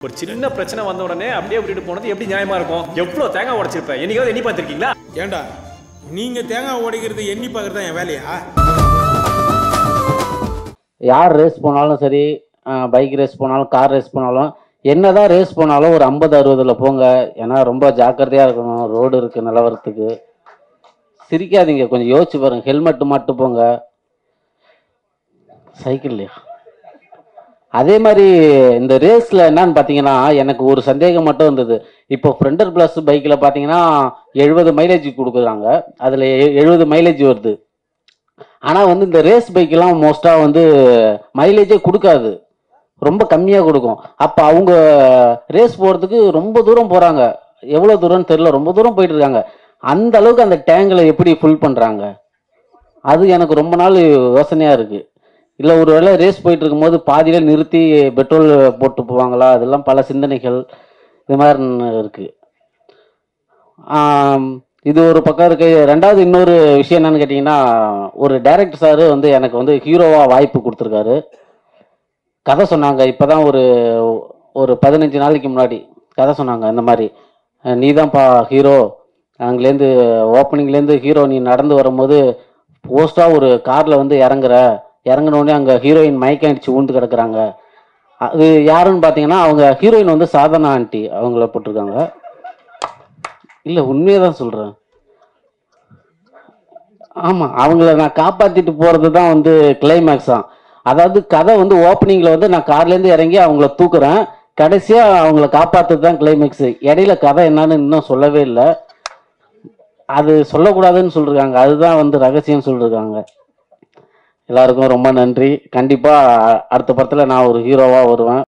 ஒரு சின்ன பிரச்சனை வந்த உடனே அப்படியே விட்டுட்டு போனது எப்படி நியாயமா இருக்கும் எவ்வளவு தேங்காய் உடைச்சிருப்பேன் என்னைக்காவது எண்ணி பார்த்திருக்கீங்களா ஏண்டா நீங்க தேங்காய் உடைக்கிறது எண்ணி பார்க்கறது தான் என் வேலையா யார் ரேஸ் போனாலும் சரி பைக் ரேஸ் போனாலும் கார் ரேஸ் போனாலும் என்னதான் ரேஸ் போனாலும் ஒரு ஐம்பது அறுபதில் போங்க ஏன்னா ரொம்ப ஜாக்கிரதையாக இருக்கணும் ரோடு இருக்குது நிலவரத்துக்கு சிரிக்காதீங்க கொஞ்சம் யோசிச்சு பாருங்க ஹெல்மெட் மட்டும் போங்க சைக்கிள்லையா அதே மாதிரி இந்த ரேஸில் என்னன்னு பார்த்தீங்கன்னா எனக்கு ஒரு சந்தேகம் மட்டும் இருந்தது இப்போ ஃப்ரெண்டர் ப்ளஸ் பைக்கில் பார்த்தீங்கன்னா எழுபது மைலேஜ் கொடுக்குறாங்க அதில் எழுபது மைலேஜ் வருது ஆனால் வந்து இந்த ரேஸ் பைக்கெல்லாம் மோஸ்ட்டாக வந்து மைலேஜே கொடுக்காது ரொம்ப கம்மியாக கொடுக்கும் அப்போ அவங்க ரேஸ் போகிறதுக்கு ரொம்ப தூரம் போகிறாங்க எவ்வளோ தூரம்னு தெரியல ரொம்ப தூரம் போயிட்டு இருக்காங்க அந்த அளவுக்கு அந்த டேங்கில் எப்படி ஃபுல் பண்ணுறாங்க அது எனக்கு ரொம்ப நாள் யோசனையாக இருக்குது இல்லை ஒரு வேளை ரேஸ் போயிட்டு இருக்கும்போது பாதியில் நிறுத்தி பெட்ரோல் போட்டு போவாங்களா அதெல்லாம் பல சிந்தனைகள் இது மாதிரி இருக்குது ஆம், இது ஒரு பக்கம் இருக்கு ரெண்டாவது இன்னொரு விஷயம் என்னன்னு கேட்டிங்கன்னா ஒரு டைரக்டர் சார் வந்து எனக்கு வந்து ஹீரோவாக வாய்ப்பு கொடுத்துருக்காரு கதை சொன்னாங்க இப்போதான் ஒரு ஒரு பதினஞ்சு நாளைக்கு முன்னாடி கதை சொன்னாங்க இந்த மாதிரி நீ தான்ப்பா ஹீரோ அங்கேருந்து ஓப்பனிங்லேருந்து ஹீரோ நீ நடந்து வரும்போது போஸ்ட்டாக ஒரு காரில் வந்து இறங்குற இறங்குன உடனே அங்கே ஹீரோயின் மயக்கம் அடிச்சு ஊந்து கிடக்குறாங்க அது யாருன்னு பார்த்தீங்கன்னா அவங்க ஹீரோயின் வந்து சாதனா ஆண்டி அவங்கள போட்டிருக்காங்க இல்லை உண்மையை தான் சொல்கிறேன் ஆமாம் அவங்கள நான் காப்பாற்றிட்டு போகிறது தான் வந்து கிளைமேக்ஸ் தான் அதாவது கதை வந்து ஓப்பனிங்கில் வந்து நான் கார்லேருந்து இறங்கி அவங்கள தூக்குறேன் கடைசியாக அவங்கள காப்பாற்றுறது தான் கிளைமேக்ஸ் இடையில கதை என்னன்னு இன்னும் சொல்லவே இல்லை அது சொல்லக்கூடாதுன்னு சொல்லிருக்காங்க அதுதான் வந்து ரகசியம் சொல்லிருக்காங்க எல்லாருக்கும் ரொம்ப நன்றி கண்டிப்பாக அடுத்த படத்தில் நான் ஒரு ஹீரோவாக வருவேன்